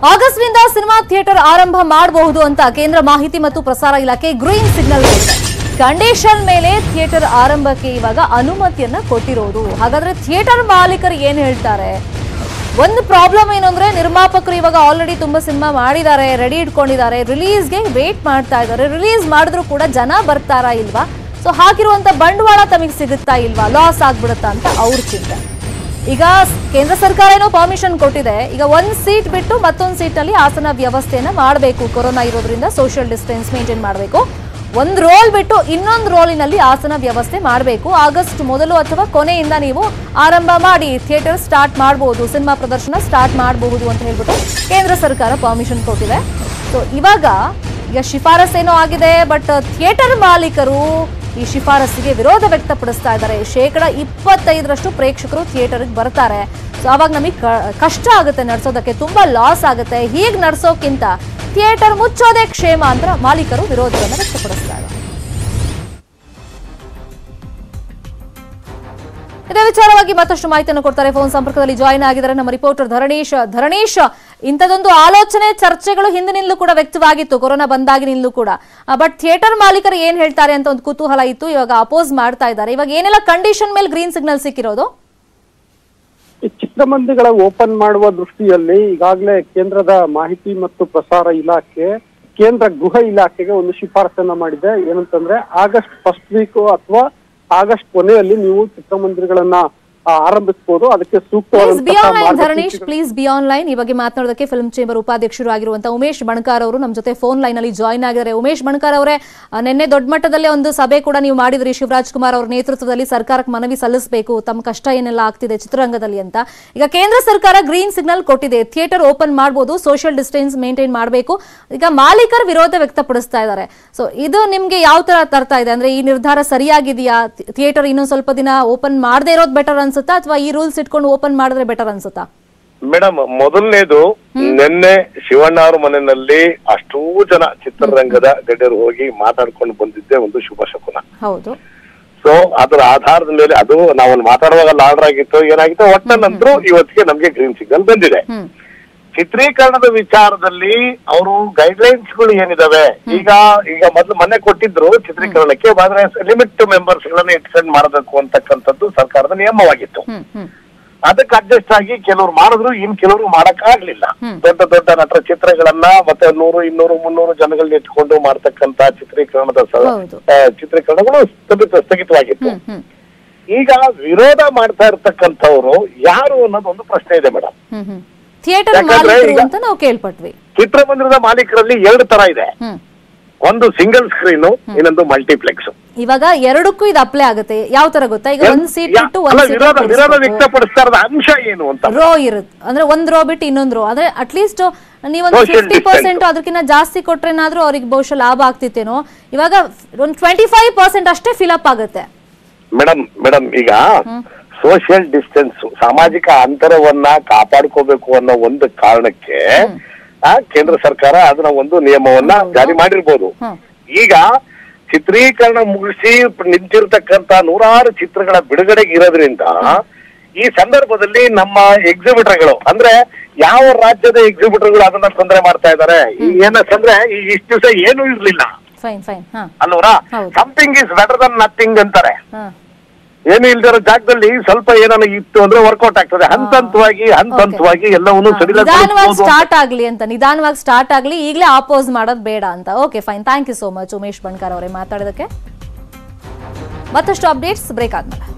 ಆಗಸ್ಟ್ನಿಂದ cinema theatre ಆರಂಭ ಮಾಡಬಹುದು ಅಂತ ಕೇಂದ್ರ ಮಾಹಿತಿ ಮತ್ತು ಪ್ರಸಾರ ಇಲಾಖೆ ಗ್ರೀನ್ ಸಿಗ್ನಲ್ ಕೊಟ್ಟಿದೆ ಕಂಡೀಷನ್ ಮೇಲೆ ಥಿಯೇಟರ್ ಆರಂಭಕ್ಕೆ ಇವಾಗ ಅನುಮತಿಯನ್ನ ಕೊಟ್ಟಿರೋದು ಹಾಗಾದ್ರೆ ಥಿಯೇಟರ್ ಮಾಲೀಕರು ಏನ್ ಹೇಳ್ತಾರೆ ಒಂದು ಪ್ರಾಬ್ಲಮ್ ಏನು ಅಂದ್ರೆ ನಿರ್ಮಾಪಕರು ಇವಾಗ ಆಲ್ರೆಡಿ ತುಂಬಾ ಸಿನಿಮಾ ಮಾಡಿದ್ದಾರೆ ರೆಡಿ ಇಟ್ಕೊಂಡಿದ್ದಾರೆ ರಿಲೀಸ್ಗೆ ವೇಟ್ ಮಾಡ್ತಾ ಇದ್ದಾರೆ ರಿಲೀಸ್ ಮಾಡಿದ್ರು ಕೂಡ ಜನ ಬರ್ತಾರಾ ಇಲ್ವಾ ಸೊ ಹಾಕಿರುವಂತ ಬಂಡವಾಳ ತಮಗೆ ಸಿಗುತ್ತಾ ಇಲ್ವಾ ಲಾಸ್ ಆಗ್ಬಿಡುತ್ತಾ ಅಂತ ಅವ್ರ ಚಿಂತೆ ಈಗ ಕೇಂದ್ರ ಸರ್ಕಾರ ಏನೋ ಪರ್ಮಿಷನ್ ಕೊಟ್ಟಿದೆ ಈಗ ಒಂದ್ ಸೀಟ್ ಬಿಟ್ಟು ಮತ್ತೊಂದು ಸೀಟಲ್ಲಿ ಆಸನ ವ್ಯವಸ್ಥೆಯನ್ನ ಮಾಡಬೇಕು ಕೊರೋನಾ ಇರೋದ್ರಿಂದ ಸೋಷಿಯಲ್ ಡಿಸ್ಟೆನ್ಸ್ ಮೇಂಟೈನ್ ಮಾಡಬೇಕು ಒಂದು ರೋಲ್ ಬಿಟ್ಟು ಇನ್ನೊಂದು ರೋಲಿನಲ್ಲಿ ಆಸನ ವ್ಯವಸ್ಥೆ ಮಾಡಬೇಕು ಆಗಸ್ಟ್ ಮೊದಲು ಅಥವಾ ಕೊನೆಯಿಂದ ನೀವು ಆರಂಭ ಮಾಡಿ ಥಿಯೇಟರ್ ಸ್ಟಾರ್ಟ್ ಮಾಡಬಹುದು ಸಿನಿಮಾ ಪ್ರದರ್ಶನ ಸ್ಟಾರ್ಟ್ ಮಾಡಬಹುದು ಅಂತ ಹೇಳ್ಬಿಟ್ಟು ಕೇಂದ್ರ ಸರ್ಕಾರ ಪರ್ಮಿಷನ್ ಕೊಟ್ಟಿದೆ ಸೊ ಇವಾಗ ಈಗ ಶಿಫಾರಸೇನೋ ಆಗಿದೆ ಬಟ್ ಥಿಯೇಟರ್ ಮಾಲೀಕರು ಈ ಶಿಫಾರಸ್ಸಿಗೆ ವಿರೋಧ ವ್ಯಕ್ತಪಡಿಸ್ತಾ ಇದ್ದಾರೆ ಶೇಕಡ ಇಪ್ಪತ್ತೈದರಷ್ಟು ಪ್ರೇಕ್ಷಕರು ಥಿಯೇಟರ್ಗೆ ಬರ್ತಾರೆ ಸೊ ಅವಾಗ ನಮಗೆ ಕಷ್ಟ ಆಗುತ್ತೆ ನಡೆಸೋದಕ್ಕೆ ತುಂಬಾ ಲಾಸ್ ಆಗುತ್ತೆ ಹೀಗೆ ನಡೆಸೋಕ್ಕಿಂತ ಥಿಯೇಟರ್ ಮುಚ್ಚೋದೇ ಕ್ಷೇಮ ಅಂತ ಮಾಲೀಕರು ವಿರೋಧವನ್ನು ವ್ಯಕ್ತಪಡಿಸ್ತಾ ಇದ್ದಾರೆ ಇದೇ ವಿಚಾರವಾಗಿ ಮತ್ತಷ್ಟು ಮಾಹಿತಿಯನ್ನು ಕೊಡ್ತಾರೆ ಫೋನ್ ಸಂಪರ್ಕದಲ್ಲಿ ಜಾಯಿನ್ ಆಗಿದ್ದಾರೆ ನಮ್ಮ ರಿಪೋರ್ಟರ್ ಧರಣೀಶ್ ಧರಣೀಶ್ ಇಂಥದೊಂದು ಆಲೋಚನೆ ಚರ್ಚೆಗಳು ಹಿಂದಿನಿಂದಲೂ ಕೂಡ ವ್ಯಕ್ತವಾಗಿತ್ತು ಕೊರೋನಾ ಬಂದಾಗಿನಿಂದಲೂ ಕೂಡ ಬಟ್ ಥಿಯೇಟರ್ ಮಾಲೀಕರು ಏನ್ ಹೇಳ್ತಾರೆ ಅಂತ ಒಂದು ಕುತೂಹಲ ಇತ್ತು ಇವಾಗ ಅಪೋಸ್ ಮಾಡ್ತಾ ಇದ್ದಾರೆ ಇವಾಗ ಏನೆಲ್ಲ ಕಂಡೀಷನ್ ಮೇಲೆ ಗ್ರೀನ್ ಸಿಗ್ನಲ್ ಸಿಕ್ಕಿರೋದು ಈ ಚಿತ್ರಮಂದಿರಗಳ ಓಪನ್ ಮಾಡುವ ದೃಷ್ಟಿಯಲ್ಲಿ ಈಗಾಗಲೇ ಕೇಂದ್ರದ ಮಾಹಿತಿ ಮತ್ತು ಪ್ರಸಾರ ಇಲಾಖೆ ಕೇಂದ್ರ ಗೃಹ ಇಲಾಖೆಗೆ ಒಂದು ಶಿಫಾರಸನ್ನ ಮಾಡಿದೆ ಏನಂತಂದ್ರೆ ಆಗಸ್ಟ್ ಫಸ್ಟ್ ವೀಕ್ ಅಥವಾ ಆಗಸ್ಟ್ ಕೊನೆಯಲ್ಲಿ ನೀವು ಚಿತ್ರಮಂದಿರಗಳನ್ನ ಆ, ಆರಂಭಿಸಬಹುದು ಅದಕ್ಕೆ ಪ್ಲೀಸ್ ಬಿ ಆನ್ಲೈನ್ ಸೂಕ್ತವಾದ ಧರಣೀಶ್ ಪ್ಲೀಸ್ ಬಿ ಆನ್ಲೈನ್ ಈ ಬಗ್ಗೆ ಮಾತನಾಡೋದಕ್ಕೆ ಫಿಲ್ಮ್ ಚೇಂಬರ್ ಉಪಾಧ್ಯಕ್ಷರು ಆಗಿರುವಂತಹ ಉಮೇಶ್ ಬಣಕಾರ್ ಅವರು ನಮ್ಮ ಜೊತೆ ಫೋನ್ ಲೈನ್ ಅಲ್ಲಿ ಜಾಯ್ನ್ ಆಗಿದ್ದಾರೆ ಉಮೇಶ್ ಬಣಕಾರ್ ಅವರೇ ಆ, ನಿನ್ನೆ ದೊಡ್ಡ ಮಟ್ಟದಲ್ಲೇ ಒಂದು ಸಭೆ ಕೂಡ ನೀವು ಮಾಡಿದ್ರಿ ಶಿವರಾಜ್ ಕುಮಾರ್ ಅವರ ನೇತೃತ್ವದಲ್ಲಿ ಸರ್ಕಾರಕ್ಕೆ ಮನವಿ ಸಲ್ಲಿಸಬೇಕು ತಮ್ಮ ಕಷ್ಟ ಏನೆಲ್ಲ ಆಗ್ತಿದೆ ಚಿತ್ರರಂಗದಲ್ಲಿ ಅಂತ ಈಗ ಕೇಂದ್ರ ಸರ್ಕಾರ ಗ್ರೀನ್ ಸಿಗ್ನಲ್ ಕೊಟ್ಟಿದೆ ಥಿಯೇಟರ್ ಓಪನ್ ಮಾಡಬಹುದು ಸೋಷಿಯಲ್ ಡಿಸ್ಟೆನ್ಸ್ ಮೇಂಟೈನ್ ಮಾಡಬೇಕು ಈಗ ಮಾಲೀಕರು ವಿರೋಧ ವ್ಯಕ್ತಪಡಿಸ್ತಾ ಇದ್ದಾರೆ ಸೊ ಇದು ನಿಮ್ಗೆ ಯಾವ ತರ ತರ್ತಾ ಇದೆ ಅಂದ್ರೆ ಈ ನಿರ್ಧಾರ ಸರಿಯಾಗಿದೆಯಾ ಥಿಯೇಟರ್ ಇನ್ನೊಂದ್ ಸ್ವಲ್ಪ ದಿನ ಓಪನ್ ಮಾಡದೇ ಇರೋದು ಬೆಟರ್ ಅನ್ಸುತ್ತಾ ಅಥವಾ ಈ ರೂಲ್ಸ್ ಇಟ್ಕೊಂಡು ಓಪನ್ ಮಾಡಿದ್ರೆ ಬೆಟರ್ ಅನ್ಸುತ್ತಾ ಮೇಡಮ್ ಮೊದಲನೇದು ನಿನ್ನೆ ಶಿವಣ್ಣ ಅವ್ರ ಮನೆಯಲ್ಲಿ ಅಷ್ಟೂ ಜನ ಚಿತ್ರರಂಗದ ಗಣ್ಯರು ಹೋಗಿ ಮಾತಾಡ್ಕೊಂಡು ಬಂದಿದ್ದೆ ಒಂದು ಶುಭ ಶಕುನ ಹೌದು ಸೊ ಅದರ ಆಧಾರದ ಮೇಲೆ ಅದು ನಾವು ಮಾತಾಡುವಾಗ ಲಾರ್ಡರ್ ಆಗಿತ್ತು ಏನಾಗಿತ್ತು ಒಟ್ಟನಂತರೂ ಇವತ್ತಿಗೆ ನಮ್ಗೆ ಗ್ರೀನ್ ಸಿಗ್ನಲ್ ಬಂದಿದೆ ಹ್ಮ್ ಚಿತ್ರೀಕರಣದ ವಿಚಾರದಲ್ಲಿ ಅವರು ಗೈಡ್ಲೈನ್ಸ್ ಗಳು ಏನಿದಾವೆ ಈಗ ಈಗ ಮೊದಲು ಮೊನ್ನೆ ಕೊಟ್ಟಿದ್ರು ಚಿತ್ರೀಕರಣಕ್ಕೆ ಆದ್ರೆ ಲಿಮಿಟ್ ಮೆಂಬರ್ಸ್ ಗಳನ್ನ ಎಕ್ಸ್ಟೆಂಡ್ ಮಾಡಬೇಕು ಅಂತಕ್ಕಂಥದ್ದು ಸರ್ಕಾರದ ನಿಯಮವಾಗಿತ್ತು ಹ್ಮ್ ಹ್ಮ್ ಅದಕ್ಕೆ ಅಡ್ಜಸ್ಟ್ ಆಗಿ ಕೆಲವರು ಮಾಡಿದ್ರು ಇನ್ ಕೆಲವರು ಮಾಡಕ್ ಆಗ್ಲಿಲ್ಲ ಹ್ಮ್. ದೊಡ್ಡ ದೊಡ್ಡ ನಟರ ಚಿತ್ರಗಳನ್ನ ಮತ್ತೆ ನೂರು ಇನ್ನೂರು ಮುನ್ನೂರು ಜನಗಳನ್ನ ಇಟ್ಕೊಂಡು ಮಾಡ್ತಕ್ಕಂತ ಚಿತ್ರೀಕರಣದ ಸ- ಹೌದು. ಆ, ಚಿತ್ರೀಕರಣಗಳು ಸ್ಥಗಿತ ಸ್ಥಗಿತವಾಗಿತ್ತು ಹ್ಮ್ ಹ್ಮ್ ಈಗ ವಿರೋಧ ಮಾಡ್ತಾ ಇರ್ತಕ್ಕಂಥವ್ರು ಯಾರು ಅನ್ನೋದು ಒಂದು ಪ್ರಶ್ನೆ ಇದೆ ಮೇಡಮ್ ಹ್ಮ್ ಹ್ಮ್ ಥಿಯೇಟರ್ ಯಾಕಂದ್ರೆ ಮಾಲೀಕರು ಈಗ- ಅಂತ ನಾವು ಕೇಳ್ಪಟ್ವಿ ಚಿತ್ರಮಂದಿರದ ಮಾಲೀಕರಲ್ಲಿ ಎರಡು ತರ ಇದೆ ಹ್ಮ್ ಒಂದು ಸಿಂಗಲ್ ಸ್ಕ್ರೀನ್ ಇನ್ನೊಂದು ಮಲ್ಟಿಪ್ಲೆಕ್ಸ್ ಇವಾಗ ಎರಡಕ್ಕೂ ಇದು ಅಪ್ಲೈ ಆಗುತ್ತೆ ಯಾವ ತರ ಗೊತ್ತಾ ಈಗ ಒಂದ್ ಸೀಟ್ ಬಿಟ್ಟು ಅಲ್ಲ ಒಂದ್ ವಿರೋಧ ವಿರೋಧ ಸೀಟ್ ವ್ಯಕ್ತಪಡಿಸ್ತಾ ಇರೋದು ಅಂಶ ಏನು ಅಂತ ರೋ ಇರುತ್ತೆ ಅಂದ್ರೆ ಒಂದ್ ರೋ ಬಿಟ್ಟು ಇನ್ನೊಂದ್ ರೋ ಅಂದ್ರೆ ಅಟ್ಲೀಸ್ಟ್ ನೀವೊಂದು Social ಫಿಫ್ಟಿ ಪರ್ಸೆಂಟ್ distance. ಅದಕ್ಕಿಂತ ಜಾಸ್ತಿ ಕೊಟ್ರೇನಾದ್ರೂ ಅವ್ರಿಗೆ ಬಹುಶಃ ಲಾಭ ಆಗ್ತಿತ್ತೇನೋ ಇವಾಗ ಒಂದು ಟ್ವೆಂಟಿ ಫೈವ್ ಪರ್ಸೆಂಟ್ ಅಷ್ಟೇ ಫಿಲಪ್ ಆಗುತ್ತೆ ಮೇಡಮ್ ಮೇಡಮ್ ಈಗ ಸೋಷಿಯಲ್ ಡಿಸ್ಟೆನ್ಸ್ ಸಾಮಾಜಿಕ ಅಂತರವನ್ನ ಕಾಪಾಡ್ಕೋಬೇಕು ಅನ್ನೋ ಒಂದು ಕಾರಣಕ್ಕೆ ಆ, ಕೇಂದ್ರ ಸರ್ಕಾರ ಅದನ್ನ ಒಂದು ನಿಯಮವನ್ನ ಜಾರಿ ಮಾಡಿರ್ಬೋದು ಹ್ಮ್. ಈಗ ಚಿತ್ರೀಕರಣ ಮುಗಿಸಿ ನಿಂತಿರ್ತಕ್ಕಂತ ನೂರಾರು ಚಿತ್ರಗಳ ಬಿಡುಗಡೆಗೆ ಇರೋದ್ರಿಂದ ಈ ಸಂದರ್ಭದಲ್ಲಿ ನಮ್ಮ ಎಕ್ಸಿಬಿಟರ್ಗಳು ಅಂದ್ರೆ ಯಾವ ರಾಜ್ಯದ ಎಕ್ಸಿಬಿಟರ್ಗಳು ಅದನ್ನ ತೊಂದರೆ ಮಾಡ್ತಾ ಇದ್ದಾರೆ ಏನಂತಂದ್ರೆ ಈ ಇಷ್ಟು ದಿವಸ ಏನೂ ಇರ್ಲಿಲ್ಲ ಫೈನ್ ಫೈನ್ ಹಾ ಅಲ್ವರಾ ಹೌದು. Something is better than nothing ಅಂತಾರೆ ಹಾ ಏನು ಇಲ್ದಿರೋ ಜಾಗದಲ್ಲಿ ಸ್ವಲ್ಪ ಏನಾನ ಇತ್ತು ಅಂದ್ರೆ ವರ್ಕೌಟ್ ಆಗ್ತದೆ ಹಂತ ಹಂತವಾಗಿ ಹಂತ Okay. ಹಂತವಾಗಿ ಎಲ್ಲವನ್ನು ಹಾ, ನಿಧಾನವಾಗಿ ಸಡಿಲಗೊಳಿಸಬಹುದು ಸ್ಟಾರ್ಟ್ ಆಗ್ಲಿ ಅಂತ ನಿಧಾನವಾಗಿ ಸ್ಟಾರ್ಟ್ ಆಗ್ಲಿ ಈಗಲೇ ಆಪೋಸ್ ಮಾಡೋದು ಬೇಡ ಅಂತ okay fine thank you so much Umesh Bankar ಅವರೇ ಮಾತಾಡೋದಕ್ಕೆ ಮತ್ತಷ್ಟು ಅಪ್ಡೇಟ್ಸ್ ಬ್ರೇಕ್ ಆದ್ಮೇಲೆ